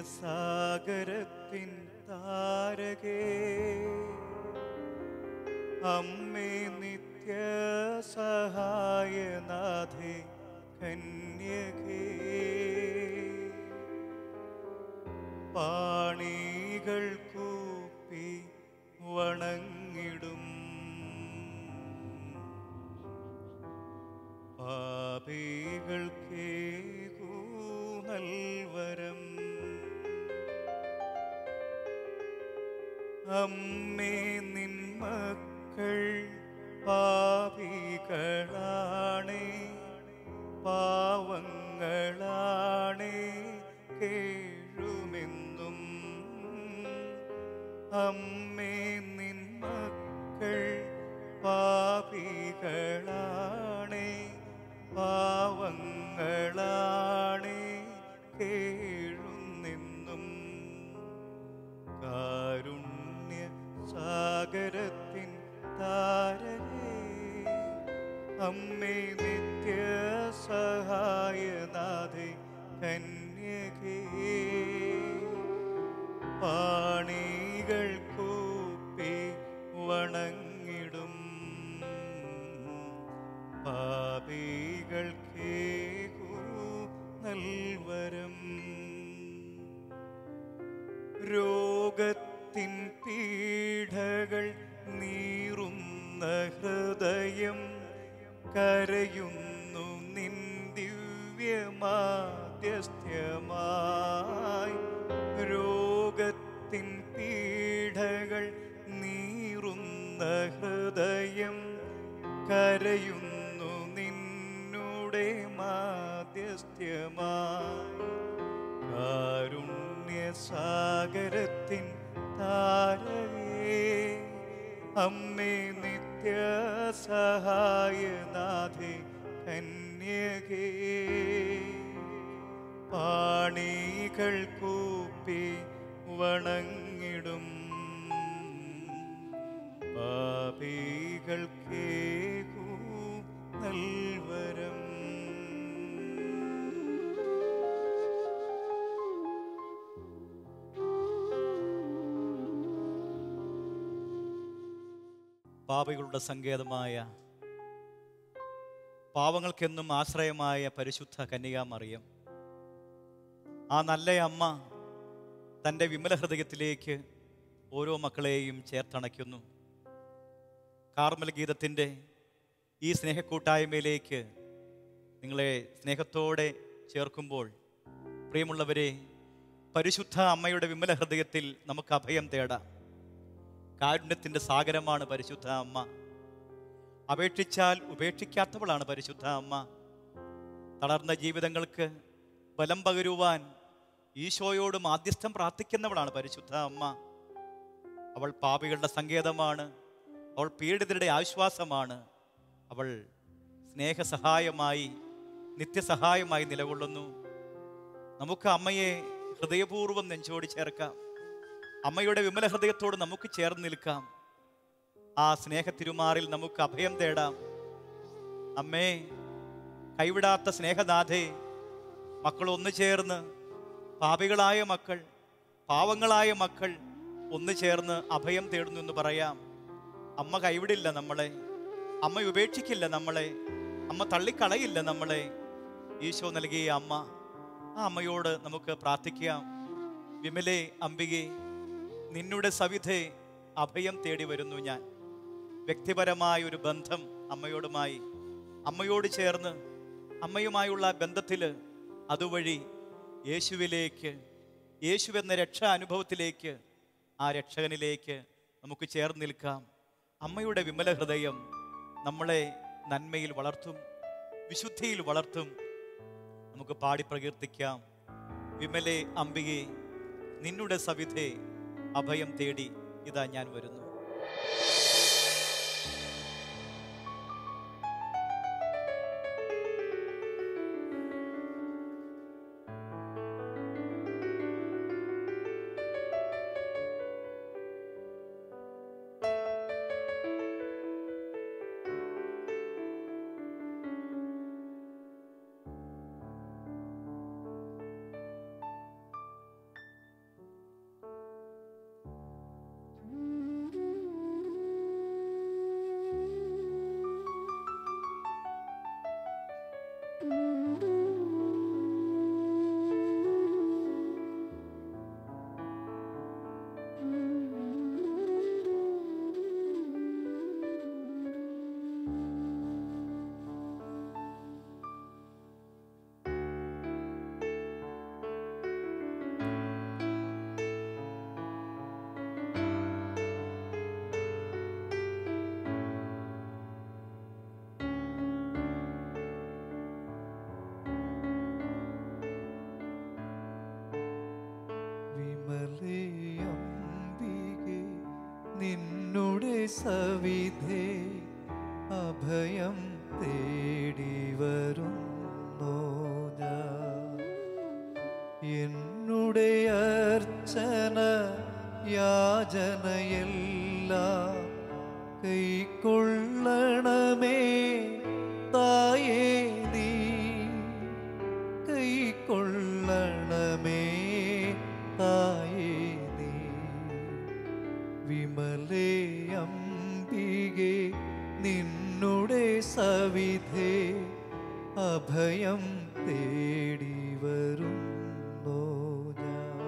കാരുണ്യസാഗരത്തിൻ താരകേ അമ്മേ നിത്യ സഹായനാഥേ കന്യകേ പാണികൾ കൂപ്പി വണങ്ങിടും പാപികൾക്കേകൂ നൽവരം അമ്മേ നിൻ മക്കൾ പാപികളാണേ പാവങ്ങളാണേ കേഴുമെന്നും അമ്മേ നിൻ മക്കൾ പാപികളാണേ പാവങ്ങളാണേ കേഴുന്നെന്നും കാരുണ്യ സാഗരത്തിൻ താരകേ അമ്മേ നിത്യ സഹായനാഥേ കന്യകേ പാണികൾ കൂപ്പി വണങ്ങിടും പാപികൾക്കേകൂ നൽവരം രോഗത്തിൻ പീഡകൾ നീറുന്ന ഹൃദയം കരയുന്നു നിൻ ദിവ്യമാധ്യസ്ഥ്യമായി രോഗത്തിൻ പീഡകൾ നീറുന്ന ഹൃദയം കരയുന്നു നിന്നുടെ മാധ്യസ്ഥ്യമായി കാരുണ്യസാഗരത്തിൻ താരകേ അമ്മേ നിത്യ സഹായനാഥേ കന്യകേ പാണികൾ കൂപ്പി വണങ്ങിടും പാപികൾക്കേകൂ നൽവരം പാപികളുടെ സങ്കേതമായ പാവങ്ങൾക്കെന്നും ആശ്രയമായ പരിശുദ്ധ കന്യകാമറിയം ആ നല്ല അമ്മ തൻ്റെ വിമല ഹൃദയത്തിലേക്ക് ഓരോ മക്കളെയും ചേർത്തണയ്ക്കുന്നു കാർമൽ ഗീതത്തിൻ്റെ ഈ സ്നേഹക്കൂട്ടായ്മയിലേക്ക് നിങ്ങളെ സ്നേഹത്തോടെ ചേർക്കുമ്പോൾ പ്രിയമുള്ളവരെ പരിശുദ്ധ അമ്മയുടെ വിമല ഹൃദയത്തിൽ നമുക്ക് അഭയം തേടാം കാരുണ്യത്തിൻ്റെ സാഗരമാണ് പരിശുദ്ധ അമ്മ അപേക്ഷിച്ചാൽ ഉപേക്ഷിക്കാത്തവളാണ് പരിശുദ്ധ അമ്മ തളർന്ന ജീവിതങ്ങൾക്ക് ബലം പകരുവാൻ ഈശോയോട് മാധ്യസ്ഥം പ്രാർത്ഥിക്കുന്നവളാണ് പരിശുദ്ധ അമ്മ അവൾ പാപികളുടെ സങ്കേതമാണ് അവൾ പീഡിതരുടെ ആശ്വാസമാണ് അവൾ സ്നേഹസഹായമായി നിത്യസഹായമായി നിലകൊള്ളുന്നു നമുക്ക് അമ്മയെ ഹൃദയപൂർവ്വം നെഞ്ചോടി ചേർക്കാം അമ്മയുടെ വിമല ഹൃദയത്തോട് നമുക്ക് ചേർന്ന് നിൽക്കാം ആ സ്നേഹത്തിരുമാറിൽ നമുക്ക് അഭയം തേടാം അമ്മേ കൈവിടാത്ത സ്നേഹനാഥേ മക്കൾ ഒന്നു ചേർന്ന് പാപികളായ മക്കൾ പാവങ്ങളായ മക്കൾ ഒന്നു ചേർന്ന് അഭയം തേടുന്നു എന്ന് പറയാം അമ്മ കൈവിടില്ല നമ്മളെ അമ്മ ഉപേക്ഷിക്കില്ല നമ്മളെ അമ്മ തള്ളിക്കളയില്ല നമ്മളെ ഈശോ നൽകിയ അമ്മ ആ അമ്മയോട് നമുക്ക് പ്രാർത്ഥിക്കാം വിമലേ അംബികെ നിന്നുടെ സവിധേ അഭയം തേടി വരുന്നു ഞാൻ വ്യക്തിപരമായ ഒരു ബന്ധം അമ്മയോടുമായി അമ്മയോട് ചേർന്ന് അമ്മയുമായുള്ള ബന്ധത്തിൽ അതുവഴി യേശുവിലേക്ക് യേശു എന്ന രക്ഷാ അനുഭവത്തിലേക്ക് ആ രക്ഷകനിലേക്ക് നമുക്ക് ചേർന്ന് നിൽക്കാം അമ്മയുടെ വിമല ഹൃദയം നമ്മളെ നന്മയിൽ വളർത്തും വിശുദ്ധിയിൽ വളർത്തും നമുക്ക് പാടി പ്രകീർത്തിക്കാം വിമലെ അംബികെ നിന്നുടെ സവിധേ അഭയം തേടി ഇതാ ഞാൻ വരുന്നു സവിധേ അഭയം തേടി വരുന്നു ഞാൻ എന്നുടെ അർച്ചന യാചനയെല്ലാം കൈക്കൊള്ളണമേ തായേ നീ കൈക്കൊള്ളണമേ തായേ നീ വിമലേ അംബികെ നിന്നുടെ സവിധേ അഭയം തേടി വരുന്നു ഞാൻ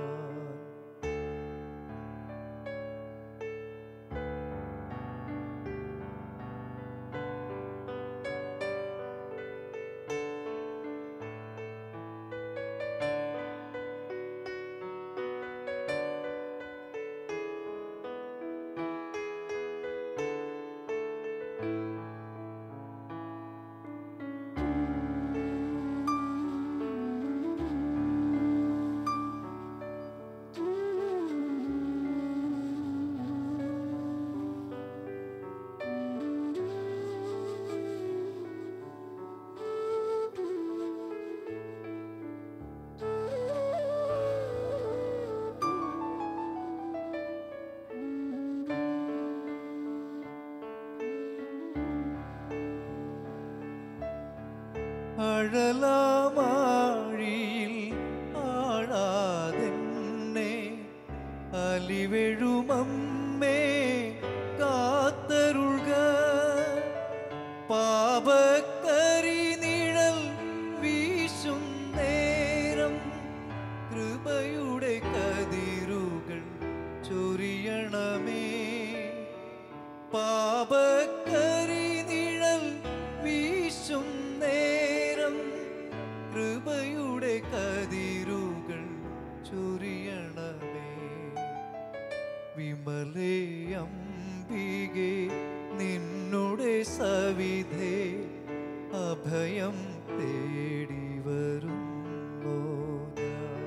അഴലാമാഴിയിൽ ആഴാതെന്നെ അലിവെഴുമമ്മേ കാത്തരുൾക പാപക്കരി നിഴൽ വീശും നേരം കൃപയുടെ കതിരുകൾ ചൊരിയണമേ പാപക്കരി നിഴൽ വീശും നേരം കൃപയുടെ കതിരുകൾ ചൊരിയണമേ വിമലേ അംബികെ നിന്നുടെ സവിധേ അഭയം തേടി വരുന്നു ഞാൻ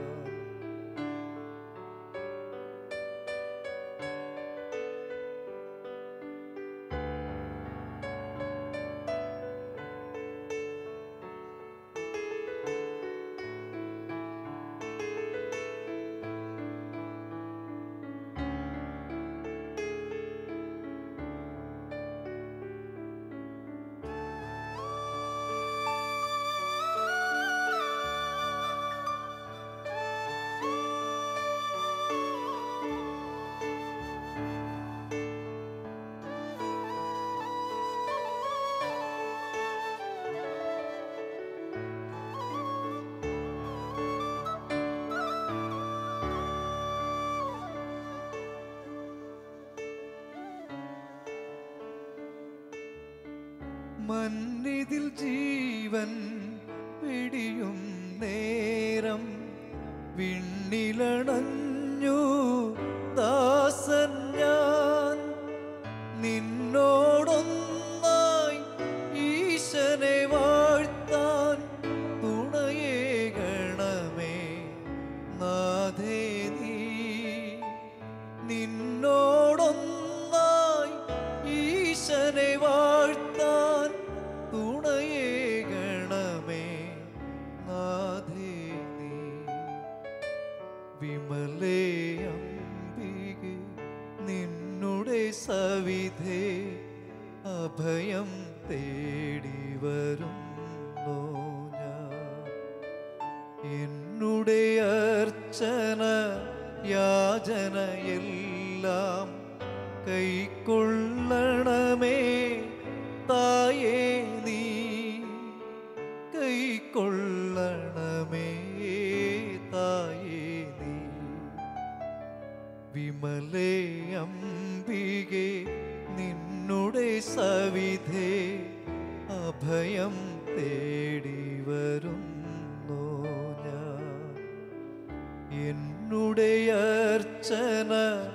മന്നിതിൽ ജീവൻ പിടിയും നേരം വിണ്ണിലണഞ്ഞു ദാസൻ ഞാൻ നിന്നോടൊന്നായി ഈശനെ വാഴ്ത്താൻ തുണയേകണമേ നാഥേ നീ നിന്നോടൊന്നായി ഈശനെ വാഴ്ത്താൻ തുണയേകണമേ നാഥേ നീ വിമലേ അംബികെ നിന്നുടെ സവിധേ അഭയം തേടി വരുന്നു ഞാൻ എന്നുടെ അർച്ചന യാചനയെല്ലാം കൈക്കൊള്ളണമേ തായേ നീ കൈക്കൊള്ളണമേ തായേ നീ വിമലേ അംബികെ നിന്നുടെ സവിധേ അഭയം തേടി വരുന്നു ഞാൻ എന്നുടെ അർച്ചന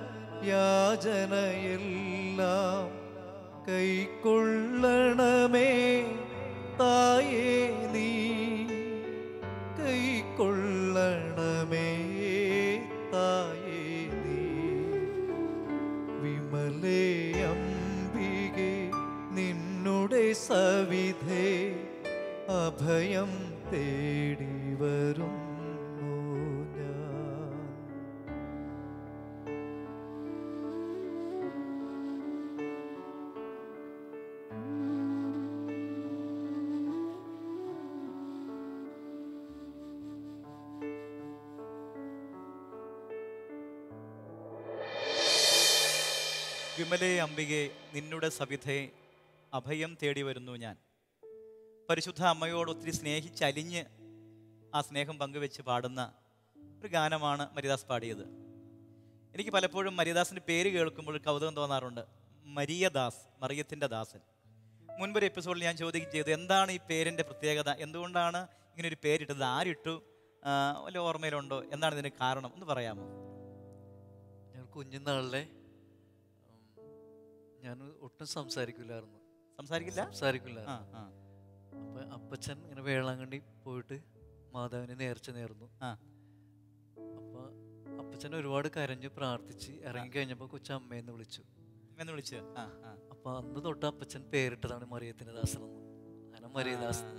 യാചനയെല്ലാം കൈക്കൊള്ളണമേ തായേ നീ കൈക്കൊള്ളണമേ തായേ നീ വിമലേ അംബികെ സവിധേ അഭയം തേടി വരുന്നു ഞാൻ വിമലേ അംബികെ നിന്നുടെ സവിധയെ അഭയം തേടി വരുന്നു ഞാൻ പരിശുദ്ധ അമ്മയോട് ഒത്തിരി സ്നേഹിച്ചലിഞ്ഞ് ആ സ്നേഹം പങ്കുവെച്ച് പാടുന്ന ഒരു ഗാനമാണ് മരിദാസ് പാടിയത് എനിക്ക് പലപ്പോഴും മരിദാസിൻ്റെ പേര് കേൾക്കുമ്പോൾ കൗതുകം തോന്നാറുണ്ട് മരിയദാസ് മറിയത്തിൻ്റെ ദാസൻ മുൻപൊരു എപ്പിസോഡിൽ ഞാൻ ചോദിക്കുകയും ചെയ്തു എന്താണ് ഈ പേരിൻ്റെ പ്രത്യേകത എന്തുകൊണ്ടാണ് ഇങ്ങനെ ഒരു പേരിട്ടത് ആരിട്ടു ആ, വല്ല ഓർമ്മയിലുണ്ടോ എന്താണ് ഇതിന് കാരണം ഒന്ന് പറയാമോ ഞാൻ കുഞ്ഞുനാളിലെ ഞാൻ ഒട്ടും സംസാരിക്കില്ലായിരുന്നു സംസാരിക്കില്ല സംസാരിക്കില്ല ആ ആ അപ്പൊ അപ്പച്ചൻ ഇങ്ങനെ വേളാങ്കണ്ണി പോയിട്ട് മാതാവിനെ നേർച്ച നേർന്നു ആ. അപ്പൊ അപ്പച്ചൻ ഒരുപാട് കരഞ്ഞു പ്രാർത്ഥിച്ച് ഇറങ്ങി കഴിഞ്ഞപ്പോ കൊച്ചമ്മയെന്ന് വിളിച്ചു എന്ന് വിളിച്ച് ആ ആ അപ്പൊ അന്ന് തൊട്ട് അപ്പച്ചൻ പേരിട്ടതാണ് മറിയത്തിന്റെ ദാസനെന്ന് അങ്ങനെ മറിയദാസ് ആ.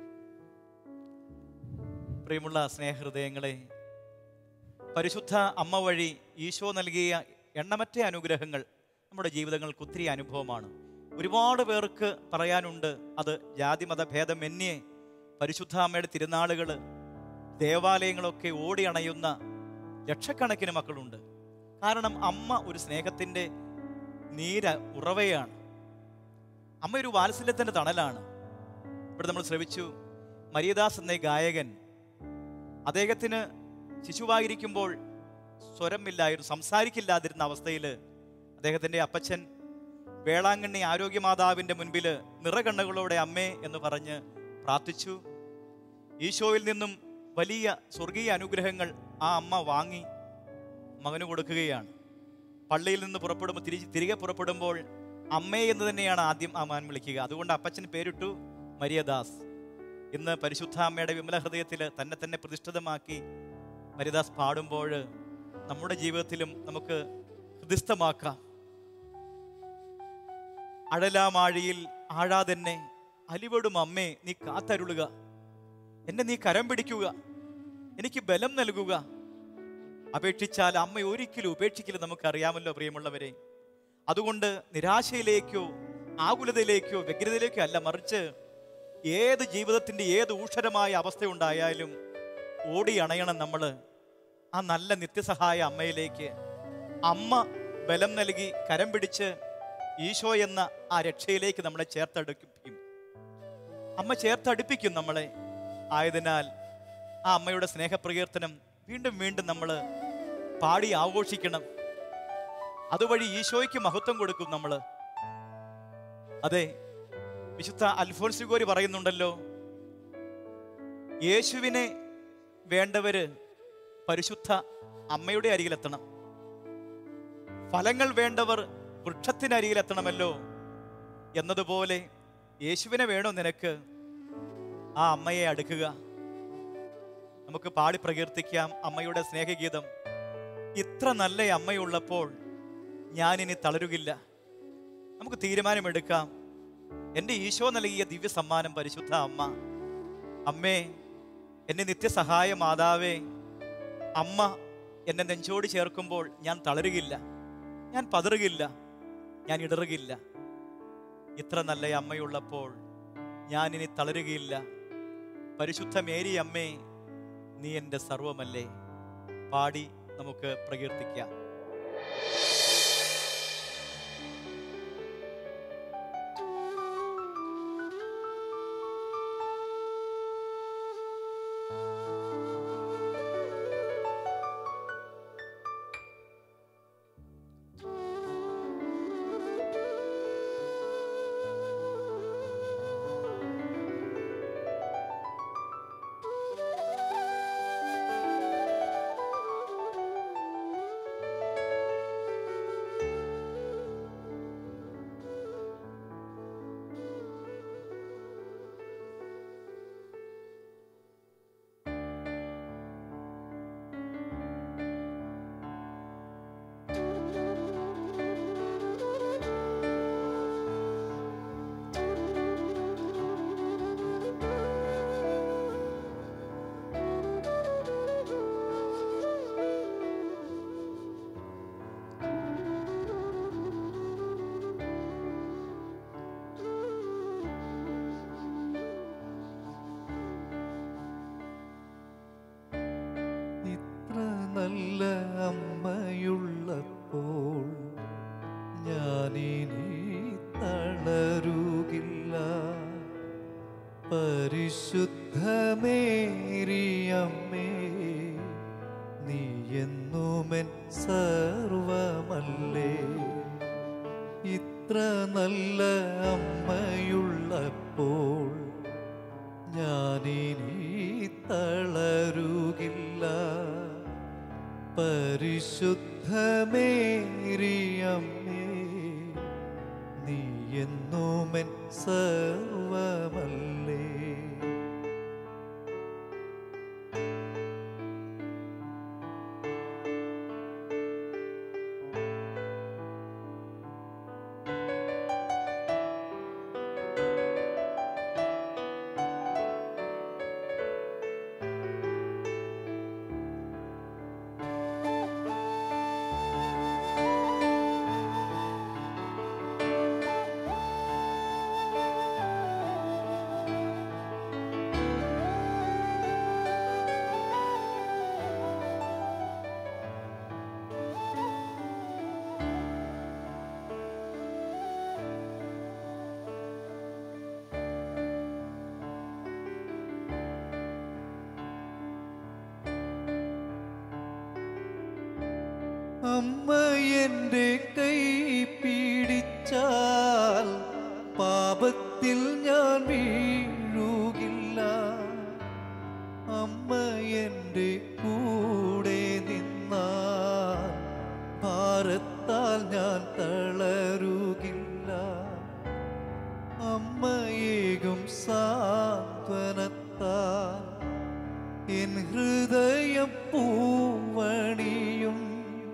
പ്രിയമുള്ള സ്നേഹഹൃദയങ്ങളെ പരിശുദ്ധ അമ്മ വഴി ഈശോ നൽകിയ എണ്ണമറ്റ അനുഗ്രഹങ്ങൾ നമ്മുടെ ജീവിതങ്ങൾക്ക് ഒത്തിരി അനുഭവമാണ് ഒരുപാട് പേർക്ക് പറയാനുണ്ട് അത് ജാതിമത ഭേദമന്യേ പരിശുദ്ധ അമ്മയുടെ തിരുനാളുകൾ ദേവാലയങ്ങളൊക്കെ ഓടി അണയുന്ന ലക്ഷക്കണക്കിന് മക്കളുണ്ട് കാരണം അമ്മ ഒരു സ്നേഹത്തിൻ്റെ നീര ഉറവയാണ് അമ്മ ഒരു വാത്സല്യത്തിൻ്റെ തണലാണ് ഇവിടെ നമ്മൾ ശ്രവിച്ചു മരിയദാസ് എന്ന ഗായകൻ അദ്ദേഹത്തിന് ശിശുവായിരിക്കുമ്പോൾ സ്വരമില്ലായിരുന്നു സംസാരിക്കില്ലാതിരുന്ന അവസ്ഥയിൽ അദ്ദേഹത്തിൻ്റെ അപ്പച്ചൻ വേളാങ്കണ്ണി ആരോഗ്യമാതാവിൻ്റെ മുൻപിൽ നിറകണ്ണുകളോടെ അമ്മേ എന്ന് പറഞ്ഞ് പ്രാർത്ഥിച്ചു ഈശോയിൽ നിന്നും വലിയ സ്വർഗീയ അനുഗ്രഹങ്ങൾ ആ അമ്മ വാങ്ങി മകന് കൊടുക്കുകയാണ് പള്ളിയിൽ നിന്ന് പുറപ്പെടുമ്പോൾ തിരിച്ച് തിരികെ പുറപ്പെടുമ്പോൾ അമ്മേ എന്ന് തന്നെയാണ് ആദ്യം ആ മകൻ വിളിക്കുക അതുകൊണ്ട് അപ്പച്ചന് പേരിട്ടു മരിയദാസ് ഇന്ന് പരിശുദ്ധ അമ്മയുടെ വിമല ഹൃദയത്തിൽ തന്നെ തന്നെ പ്രതിഷ്ഠിതമാക്കി മരിദാസ് പാടുമ്പോൾ നമ്മുടെ ജീവിതത്തിലും നമുക്ക് ഹൃദിസ്ഥമാക്കാം അഴലാമാഴിയിൽ ആഴാതെന്നെ അലിവടും അമ്മേ നീ കാത്തരുളുക എന്നെ നീ കരം പിടിക്കുക എനിക്ക് ബലം നൽകുക അപേക്ഷിച്ചാൽ അമ്മ ഒരിക്കലും ഉപേക്ഷിക്കില്ല നമുക്കറിയാമല്ലോ പ്രിയമുള്ളവരെ അതുകൊണ്ട് നിരാശയിലേക്കോ ആകുലതയിലേക്കോ വ്യഗ്രതയിലേക്കോ അല്ല മറിച്ച് ഏത് ജീവിതത്തിൻ്റെ ഏത് ഊഷരമായ അവസ്ഥയുണ്ടായാലും ഓടി അണയണം നമ്മൾ ആ നല്ല നിത്യസഹായ അമ്മയിലേക്ക് അമ്മ ബലം നൽകി കരം പിടിച്ച് ഈശോ എന്ന ആ രക്ഷയിലേക്ക് നമ്മളെ ചേർത്തെടുക്കും അമ്മ ചേർത്തടുപ്പിക്കും നമ്മളെ ആയതിനാൽ ആ അമ്മയുടെ സ്നേഹപ്രകീർത്തനം വീണ്ടും വീണ്ടും നമ്മൾ പാടി ആഘോഷിക്കണം അതുവഴി ഈശോയ്ക്ക് മഹത്വം കൊടുക്കും നമ്മൾ അതെ വിശുദ്ധ അൽഫോൻസ് ഗോരി പറയുന്നുണ്ടല്ലോ യേശുവിനെ വേണ്ടവര് പരിശുദ്ധ അമ്മയുടെ അരികിലെത്തണം ഫലങ്ങൾ വേണ്ടവർ വൃക്ഷത്തിനരികിലെത്തണമല്ലോ എന്നതുപോലെ യേശുവിനെ വേണോ നിനക്ക് ആ അമ്മയെ അടുക്കുക നമുക്ക് പാടി പ്രകീർത്തിക്കാം അമ്മയുടെ സ്നേഹഗീതം ഇത്ര നല്ല അമ്മയുള്ളപ്പോൾ ഞാനിനി തളരുകില്ല നമുക്ക് തീരുമാനമെടുക്കാം എൻ്റെ ഈശോ നൽകിയ ദിവ്യ സമ്മാനം പരിശുദ്ധ അമ്മ അമ്മേ എന്നെ നിത്യസഹായ മാതാവേ അമ്മ എന്നെ നെഞ്ചോട് ചേർക്കുമ്പോൾ ഞാൻ തളരുകില്ല ഞാൻ പതറുകില്ല ഞാൻ ഇടറുകില്ല ഇത്ര നല്ല അമ്മയുള്ളപ്പോൾ ഞാൻ ഇനി തളരുകയില്ല പരിശുദ്ധ മേരി അമ്മേ നീ എൻ്റെ സർവമല്ലേ പാടി നമുക്ക് പ്രകീർത്തിക്കാം നല്ല അമ്മയുള്ളപ്പോൾ ഞാനിനി തളരുകില്ല പരിശുദ്ധമേരിയമ്മേ നീ എന്നുമെൻ സർവമല്ലേ ഇത്ര നല്ല അമ്മയുള്ളപ്പോൾ ഞാനിനി തളരുകില്ല പരിശുദ്ധമേരിയമ്മേ നീ എന്നുമെൻ സർവമല്ലേ അമ്മ എൻ്റെ കൈ പിടിച്ചാൽ പാപത്തിൽ ഞാൻ വീഴുകില്ല അമ്മ എൻ്റെ കൂടെ നിന്നാൽ ഭാരത്താൽ ഞാൻ തളരുകില്ല അമ്മയേകും സാന്ത്വനത്താൽ എൻ ഹൃദയം പൂവണിയും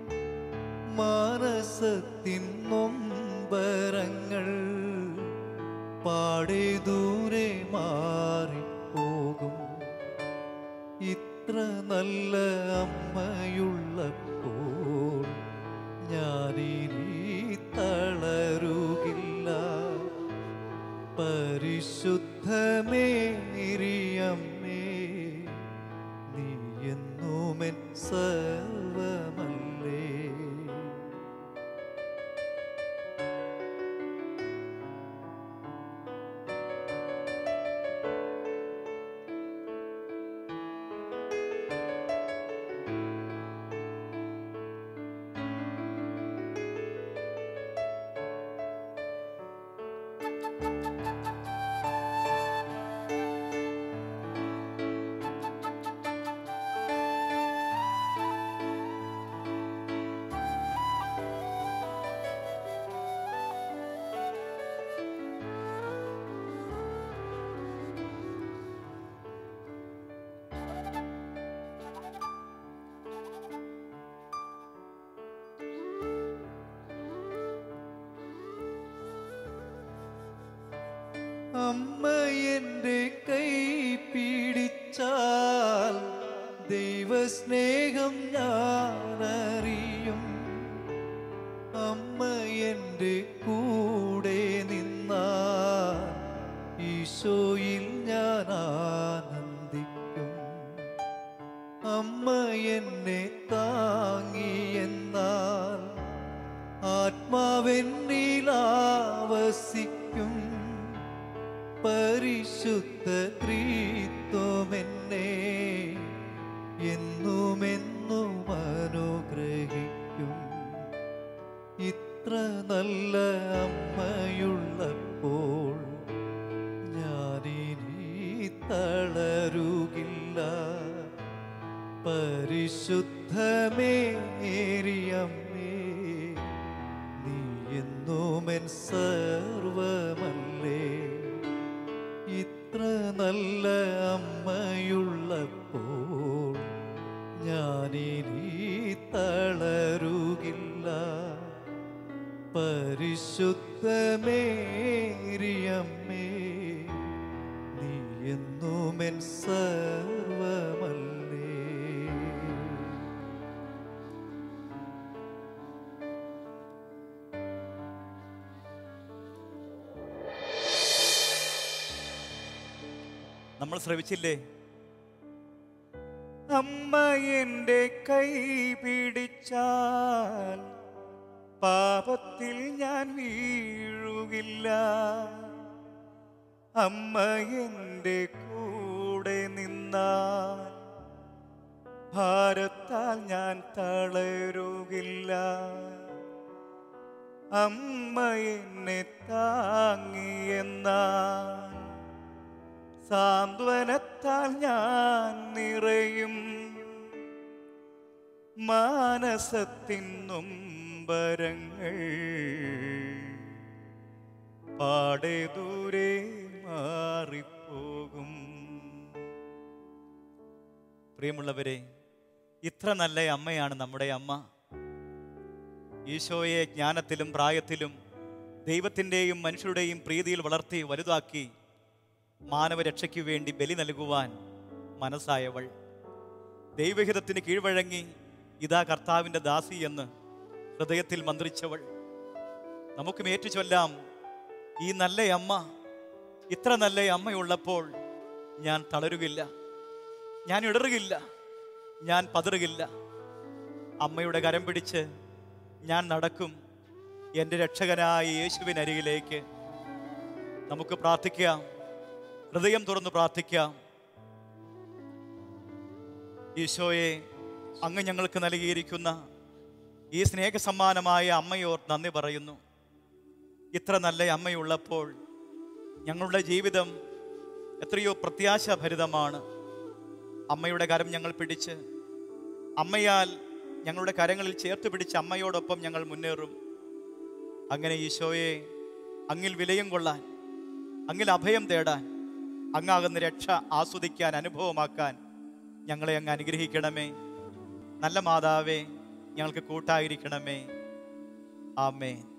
മാനസത്തിൻ നൊമ്പരങ്ങൾ പാടെ ദൂരെ മാറിപ്പോകും ഇത്ര നല്ല അമ്മയുള്ളപ്പോൾ ഞാനിനി തളരുകില്ല പരിശുദ്ധമേരിയമ്മേ നീ എന്നുമെൻ സർവമല്ലേ അമ്മ എൻ്റെ കൈ പിടിച്ചാൽ ദൈവസ്നേഹം ഞാനറിയും അമ്മ എൻ്റെ കൂടെ നിന്നാൽ ഈശോയിൽ ഞാൻ ആനന്ദിക്കും അമ്മ എന്നെ താങ്ങിയെന്നാൽ ആത്മാവെന്നിലാവസിക്കും പരിശുദ്ധ ത്രീത്വമെന്നെ എന്നുമെന്നും അനുഗ്രഹിക്കും ഇത്ര നല്ല അമ്മയുള്ളപ്പോൾ ഞാനിനി തളരുകില്ല പരിശുദ്ധമേരിയമ്മേ നീ എന്നുമെൻ സർവമല്ലേ ഇത്ര നല്ല അമ്മയുള്ളപ്പോൾ ഞാനിനി തളരുകില്ല പരിശുദ്ധമേരിയമ്മേ നീ എന്നുമെൻ സർവമല്ലേ നമ്മൾ ശ്രവിച്ചില്ലേ അമ്മ എൻ്റെ കൈ പിടിച്ചാൽ പാപത്തിൽ ഞാൻ വീഴുകില്ല അമ്മ എൻ്റെ കൂടെ നിന്നാൽ ഭാരത്താൽ ഞാൻ തളരുകില്ല അമ്മ എന്നെ താങ്ങിയെന്നാൽ സാന്ത്വനത്താൽ ഞാൻ നിറയും മാനസത്തിൻ നൊമ്പരങ്ങൾ പാടെ ദൂരെ മാറിപ്പോകും പ്രിയമുള്ളവരെ ഇത്ര നല്ല അമ്മയാണ് നമ്മുടെ അമ്മ ഈശോയെ ജ്ഞാനത്തിലും പ്രായത്തിലും ദൈവത്തിൻ്റെയും മനുഷ്യരുടെയും പ്രീതിയിൽ വളർത്തി വലുതാക്കി മാനവരക്ഷയ്ക്കു വേണ്ടി ബലി നൽകുവാൻ മനസ്സായവൾ ദൈവഹിതത്തിന് കീഴ്വഴങ്ങി ഇതാ കർത്താവിൻ്റെ ദാസി എന്ന് ഹൃദയത്തിൽ മന്ത്രിച്ചവൾ നമുക്കും ഏറ്റു ചൊല്ലാം ഈ നല്ല അമ്മ ഇത്ര നല്ല അമ്മയുള്ളപ്പോൾ ഞാൻ തളരുകില്ല ഞാൻ ഇടറുകില്ല ഞാൻ പതറുകില്ല അമ്മയുടെ കരം പിടിച്ച് ഞാൻ നടക്കും എൻ്റെ രക്ഷകനായ യേശുവിനരികിലേക്ക് നമുക്ക് പ്രാർത്ഥിക്കാം ഹൃദയം തുറന്ന് പ്രാർത്ഥിക്കാം ഈശോയെ അങ്ങ് ഞങ്ങൾക്ക് നൽകിയിരിക്കുന്ന ഈ സ്നേഹസമ്മാനമായ അമ്മയോർ നന്ദി പറയുന്നു ഇത്ര നല്ല അമ്മയുള്ളപ്പോൾ ഞങ്ങളുടെ ജീവിതം എത്രയോ പ്രത്യാശാഭരിതമാണ് അമ്മയുടെ കരം ഞങ്ങൾ പിടിച്ച് അമ്മയാൽ ഞങ്ങളുടെ കരങ്ങളിൽ ചേർത്ത് പിടിച്ച് അമ്മയോടൊപ്പം ഞങ്ങൾ മുന്നേറും അങ്ങനെ ഈശോയെ അങ്ങിൽ വിലയം കൊള്ളാൻ അങ്ങിൽ അഭയം തേടാൻ അങ്ങാകുന്ന രക്ഷ ആസ്വദിക്കാൻ അനുഭവമാക്കാൻ ഞങ്ങളെ അങ്ങ് അനുഗ്രഹിക്കണമേ നല്ല മാതാവേ ഞങ്ങൾക്ക് കൂട്ടായിരിക്കണമേ ആമേ